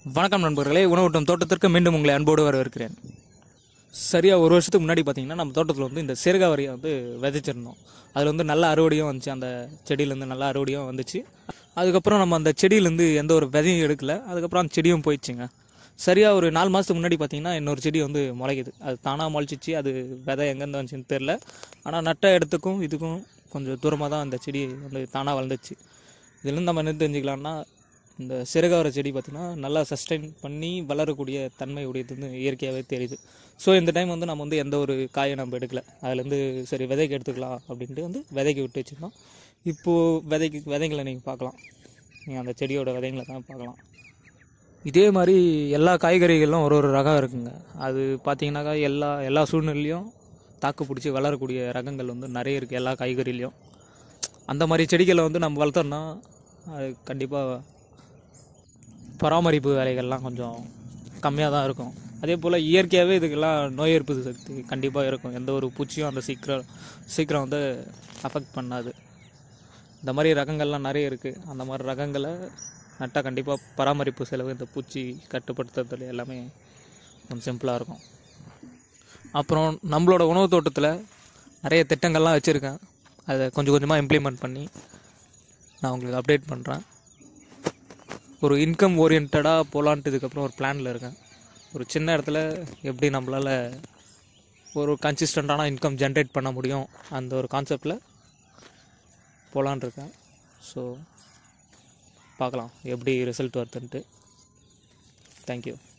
வணக்கம் நண்பர்களே உணவூட்டும் தோட்டத்திற்கு மீண்டும் உங்களை அன்போடு வரவேற்கிறேன் சரியாக ஒரு வருஷத்துக்கு முன்னாடி பார்த்தீங்கன்னா நம்ம தோட்டத்தில் வந்து இந்த சிறுகாவரியை வந்து விதைச்சிருந்தோம் அதில் வந்து நல்ல அறுவடையும் வந்துச்சு அந்த செடியிலேருந்து நல்ல அறுவடையும் வந்துச்சு அதுக்கப்புறம் நம்ம அந்த செடியிலேருந்து எந்த ஒரு விதையும் எடுக்கல அதுக்கப்புறம் அந்த செடியும் போயிடுச்சுங்க சரியாக ஒரு நாலு மாதத்துக்கு முன்னாடி பார்த்தீங்கன்னா இன்னொரு செடி வந்து முளைக்குது அது தானாக முளைச்சிச்சு அது விதை எங்கேருந்து வந்துச்சுன்னு தெரில ஆனால் நட்ட இடத்துக்கும் இதுக்கும் கொஞ்சம் தூரமாக தான் அந்த செடி வந்து தானாக வளர்ந்துச்சு இதுலேருந்து நம்ம என்ன தெரிஞ்சுக்கலாம்னா இந்த சிறகாவர செடி பார்த்திங்கன்னா நல்லா சஸ்டைன் பண்ணி வளரக்கூடிய தன்மை உடையது வந்து இயற்கையாகவே தெரியுது ஸோ இந்த டைம் வந்து நம்ம வந்து எந்த ஒரு காயை நம்ம எடுக்கல அதுலேருந்து சரி விதைக்கு எடுத்துக்கலாம் அப்படின்ட்டு வந்து விதைக்கு விட்டு வச்சுருந்தோம் இப்போது விதைக்கு விதைங்களை நீங்கள் பார்க்கலாம் நீங்கள் அந்த செடியோட விதைங்களை தான் பார்க்கலாம் இதே மாதிரி எல்லா காய்கறிகளும் ஒரு ஒரு ரகம் இருக்குங்க அது பார்த்தீங்கன்னாக்கா எல்லா எல்லா சூழ்நிலையும் தாக்கு பிடிச்சி வளரக்கூடிய ரகங்கள் வந்து நிறைய இருக்குது எல்லா காய்கறிலையும் அந்த மாதிரி செடிகளை வந்து நம்ம வளர்த்தோம்னா அது கண்டிப்பாக பராமரிப்பு வேலைகள்லாம் கொஞ்சம் கம்மியாக தான் இருக்கும் அதே போல் இயற்கையாகவே இதுக்கெல்லாம் நோய் எதிர்ப்பு சக்தி கண்டிப்பாக இருக்கும் எந்த ஒரு பூச்சியும் அந்த சீக்கிரம் சீக்கிரம் வந்து அஃபெக்ட் பண்ணாது இந்த மாதிரி ரகங்கள்லாம் நிறைய இருக்குது அந்த மாதிரி ரகங்களை நட்டால் கண்டிப்பாக பராமரிப்பு செலவு இந்த பூச்சி கட்டுப்படுத்துறதுல எல்லாமே கொஞ்சம் சிம்பிளாக இருக்கும் அப்புறம் நம்மளோட உணவு தோட்டத்தில் நிறைய திட்டங்கள்லாம் வச்சுருக்கேன் அதை கொஞ்சம் கொஞ்சமாக இம்ப்ளிமெண்ட் பண்ணி நான் உங்களுக்கு அப்டேட் பண்ணுறேன் ஒரு இன்கம் ஓரியன்டாக போகலான்ட்டு இதுக்கப்புறம் ஒரு பிளானில் இருக்கேன் ஒரு சின்ன இடத்துல எப்படி நம்மளால் ஒரு கன்சிஸ்டண்ட்டான இன்கம் ஜென்ரேட் பண்ண முடியும் அந்த ஒரு கான்செப்டில் போகலான் இருக்கேன் ஸோ பார்க்கலாம் எப்படி ரிசல்ட் வருதுன்ட்டு தேங்க்யூ